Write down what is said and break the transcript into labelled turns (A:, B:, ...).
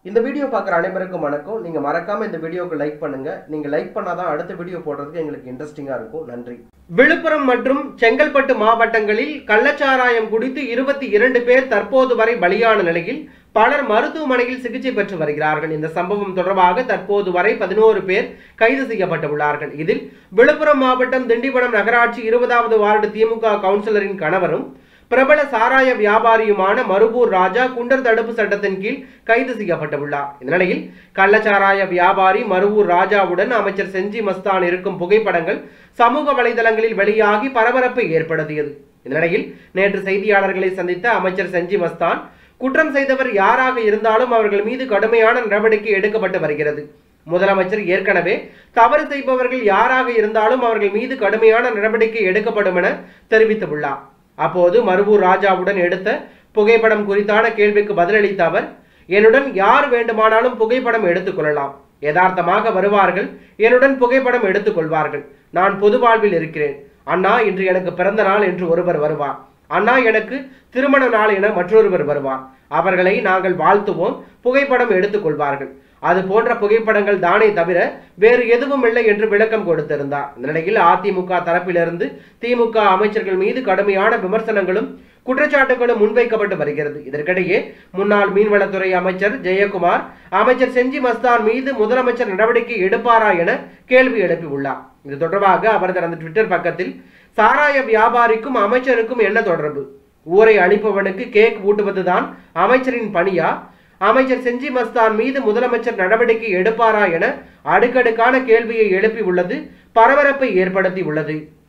A: இந்த வீடியோ பார்க்குற அனைவருக்கும் வணக்கம் நீங்க மறக்காம இந்த வீடியோக்கு லைக் பண்ணுங்க நீங்க லைக் பண்ணாதான் அடுத்த வீடியோ போடுறதுக்கு எங்களுக்கு இன்ட்ரெஸ்டிங்கா இருக்கும் நன்றி விழுப்புரம் மற்றும் செங்கல்பட்டு மாவட்டங்களில் கள்ளச்சாராயம் குடித்து இருபத்தி இரண்டு பேர் தற்போது வரை பலியான நிலையில் பலர் மருத்துவமனையில் சிகிச்சை பெற்று வருகிறார்கள் இந்த சம்பவம் தொடர்பாக தற்போது வரை பதினோரு பேர் கைது செய்யப்பட்டுள்ளார்கள் இதில் விழுப்புரம் மாவட்டம் திண்டிவனம் நகராட்சி இருபதாவது வார்டு திமுக கவுன்சிலரின் கணவரும் பிரபல சாராய வியாபாரியுமான மருபூர் ராஜா குண்டர் தடுப்பு சட்டத்தின் கீழ் கைது செய்யப்பட்டுள்ளார் இந்த நிலையில் கள்ளச்சாராய வியாபாரி மருவூர் ராஜாவுடன் அமைச்சர் செஞ்சி மஸ்தான் இருக்கும் புகைப்படங்கள் சமூக வலைதளங்களில் வெளியாகி பரபரப்பை ஏற்படுத்தியது இந்த நிலையில் நேற்று செய்தியாளர்களை சந்தித்த அமைச்சர் செஞ்சி மஸ்தான் குற்றம் செய்தவர் யாராக இருந்தாலும் அவர்கள் மீது கடுமையான நடவடிக்கை எடுக்கப்பட்டு வருகிறது முதலமைச்சர் ஏற்கனவே தவறு செய்பவர்கள் யாராக இருந்தாலும் அவர்கள் மீது கடுமையான நடவடிக்கை எடுக்கப்படும் என தெரிவித்துள்ளார் அப்போது மருவூர் ராஜாவுடன் எடுத்த புகைப்படம் குறித்தான கேள்விக்கு பதிலளித்த அவர் என்னுடன் யார் வேண்டுமானாலும் புகைப்படம் எடுத்துக்கொள்ளலாம் யதார்த்தமாக வருவார்கள் என்னுடன் புகைப்படம் எடுத்துக்கொள்வார்கள் நான் பொது வாழ்வில் இருக்கிறேன் அண்ணா இன்று எனக்கு பிறந்த நாள் என்று ஒருவர் வருவார் அண்ணா எனக்கு திருமண நாள் என மற்றொருவர் வருவார் அவர்களை நாங்கள் வாழ்த்துவோம் புகைப்படம் எடுத்துக்கொள்வார்கள் அது போன்ற புகைப்படங்கள் தானே தவிர வேறு எதுவும் இல்லை என்று விளக்கம் கொடுத்திருந்தார் இந்த நிலையில் அதிமுக தரப்பிலிருந்து திமுக அமைச்சர்கள் மீது கடுமையான விமர்சனங்களும் குற்றச்சாட்டுகளும் முன்வைக்கப்பட்டு வருகிறது இதற்கிடையே முன்னாள் மீன்வளத்துறை அமைச்சர் ஜெயக்குமார் அமைச்சர் செஞ்சி மஸ்தான் மீது முதலமைச்சர் நடவடிக்கை எடுப்பாரா என கேள்வி எழுப்பியுள்ளார் இது தொடர்பாக அவர் தனது ட்விட்டர் பக்கத்தில் சாராய வியாபாரிக்கும் அமைச்சருக்கும் என்ன தொடர்பு ஊரை அழிப்பவனுக்கு கேக் ஊட்டுவதுதான் அமைச்சரின் பணியா அமைச்சர் செஞ்சி மஸ்தான் மீது முதலமைச்சர் நடவடிக்கை எடுப்பாரா என அடுக்கடுக்கான கேள்வியை எழுப்பி உள்ளது பரபரப்பை ஏற்படுத்தி உள்ளது